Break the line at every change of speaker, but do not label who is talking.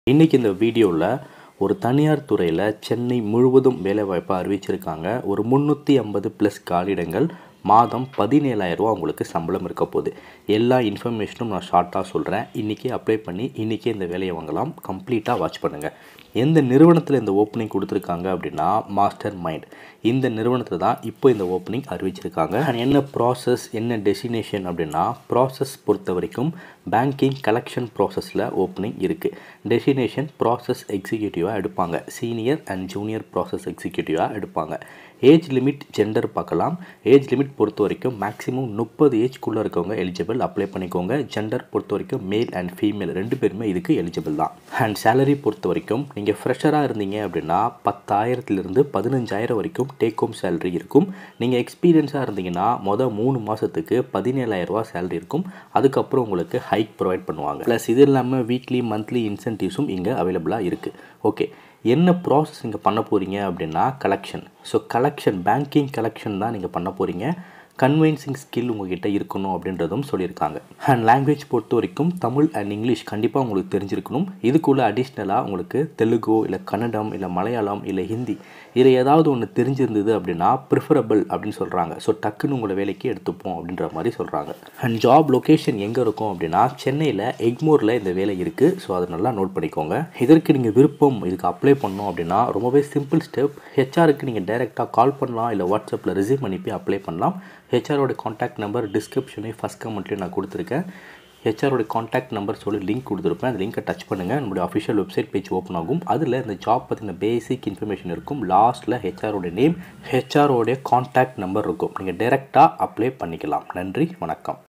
இன்றைக்கி இந்த வீடியோவில் ஒரு தனியார் துறையில் சென்னை முழுவதும் வேலைவாய்ப்பை அறிவிச்சிருக்காங்க ஒரு முந்நூற்றி ஐம்பது ப்ளஸ் காலிடங்கள் மாதம் பதினேழாயிரரூவா உங்களுக்கு சம்பளம் இருக்க போகுது எல்லா இன்ஃபர்மேஷனும் நான் ஷார்ட்டாக சொல்கிறேன் இன்றைக்கி அப்ளை பண்ணி இன்றைக்கே இந்த வேலையை வாங்கலாம் கம்ப்ளீட்டாக வாட்ச் பண்ணுங்கள் எந்த நிறுவனத்தில் இந்த ஓப்பனிங் கொடுத்துருக்காங்க அப்படின்னா மாஸ்டர் மைண்ட் இந்த நிறுவனத்தில் தான் இப்போ இந்த ஓப்பனிங் அறிவிச்சிருக்காங்க And என்ன ப்ராசஸ் என்ன டெஸ்டினேஷன் அப்படின்னா ப்ராசஸ் பொறுத்த வரைக்கும் பேங்கிங் கலெக்ஷன் ப்ராசஸில் ஓப்பனிங் இருக்குது டெஸ்டினேஷன் ப்ராசஸ் எக்ஸிக்யூட்டிவாக எடுப்பாங்க சீனியர் அண்ட் ஜூனியர் ப்ராசஸ் எக்ஸிக்யூட்டிவாக எடுப்பாங்க ஏஜ் லிமிட் ஜெண்டர் பார்க்கலாம் ஏஜ் லிமிட் பொறுத்த வரைக்கும் மேக்ஸிமம் முப்பது ஏஜ்க்குள்ளே இருக்கவங்க எலிஜிபிள் அப்ளை பண்ணிக்கோங்க ஜெண்டர் பொறுத்த வரைக்கும் மேல் அண்ட் ஃபீமேல் ரெண்டு பேருமே இதுக்கு எலிஜிபிள் தான் அண்ட் சேலரி பொறுத்த வரைக்கும் நீங்கள் ஃப்ரெஷராக இருந்தீங்க அப்படின்னா பத்தாயிரத்துலேருந்து பதினஞ்சாயிரம் வரைக்கும் டேக் ஹோம் சேலரி இருக்கும் நீங்கள் எக்ஸ்பீரியன்ஸாக இருந்தீங்கன்னா மொதல் மூணு மாதத்துக்கு பதினேழாயிரரூவா சேலரி இருக்கும் அதுக்கப்புறம் உங்களுக்கு ஹைக் ப்ரொவைட் பண்ணுவாங்க ப்ளஸ் இது இல்லாமல் வீக்லி மந்த்லி இன்சென்டிவ்ஸும் இங்கே அவைலபிளாக இருக்குது ஓகே என்ன ப்ராசஸ் நீங்கள் பண்ண போகிறீங்க அப்படின்னா collection so collection banking collection தான் நீங்கள் பண்ண போகிறீங்க கன்வின்சிங் ஸ்கில் உங்ககிட்ட இருக்கணும் அப்படின்றதும் சொல்லியிருக்காங்க அண்ட் லாங்குவேஜ் பொறுத்த வரைக்கும் தமிழ் அண்ட் இங்கிலீஷ் கண்டிப்பாக உங்களுக்கு தெரிஞ்சிருக்கணும் இதுக்குள்ளே அடிஷ்னலாக உங்களுக்கு தெலுங்கு இல்லை கன்னடம் இல்லை மலையாளம் இல்லை ஹிந்தி இதில் ஏதாவது ஒன்று தெரிஞ்சிருந்தது அப்படின்னா ப்ரிஃபரபிள் அப்படின்னு சொல்கிறாங்க ஸோ டக்குன்னு உங்களை வேலைக்கு எடுத்துப்போம் அப்படின்ற மாதிரி சொல்கிறாங்க அண்ட் ஜாப் லொக்கேஷன் எங்கே இருக்கும் அப்படின்னா சென்னையில் எக்மோரில் இந்த வேலை இருக்குது ஸோ அதை நல்லா நோட் பண்ணிக்கோங்க இதற்கு நீங்கள் விருப்பம் இதுக்கு அப்ளை பண்ணோம் அப்படின்னா ரொம்பவே சிம்பிள் ஸ்டெப் ஹெச்ஆருக்கு நீங்கள் டைரெக்டாக கால் பண்ணலாம் இல்லை வாட்ஸ்அப்பில் ரிசீவ் அனுப்பி அப்ளை பண்ணலாம் ஹெச்ஆரோட காண்டாக்ட் நம்பர் டிஸ்கிரிப்ஷனே ஃபஸ்ட் கமெண்ட்லேயும் நான் கொடுத்துருக்கேன் ஹெச்ஆரோட காண்டாக்ட் நம்பர் சொல்லி லிங்க் கொடுத்துருப்பேன் அந்த லிங்கை டச் பண்ணுங்கள் நம்மளுடைய அஃபிஷியல் வெப்சைட் பேஜ் ஓப்பன் ஆகும் அதில் இந்த ஜாப் பற்றின பேசிக் இன்ஃபர்மேஷன் இருக்கும் லாஸ்ட்டில் ஹெச்ஆரோட நேம் ஹெச்ஆரோடைய காண்டாக்ட் நம்பர் இருக்கும் நீங்கள் டைரெக்டாக அப்ளை பண்ணிக்கலாம் நன்றி வணக்கம்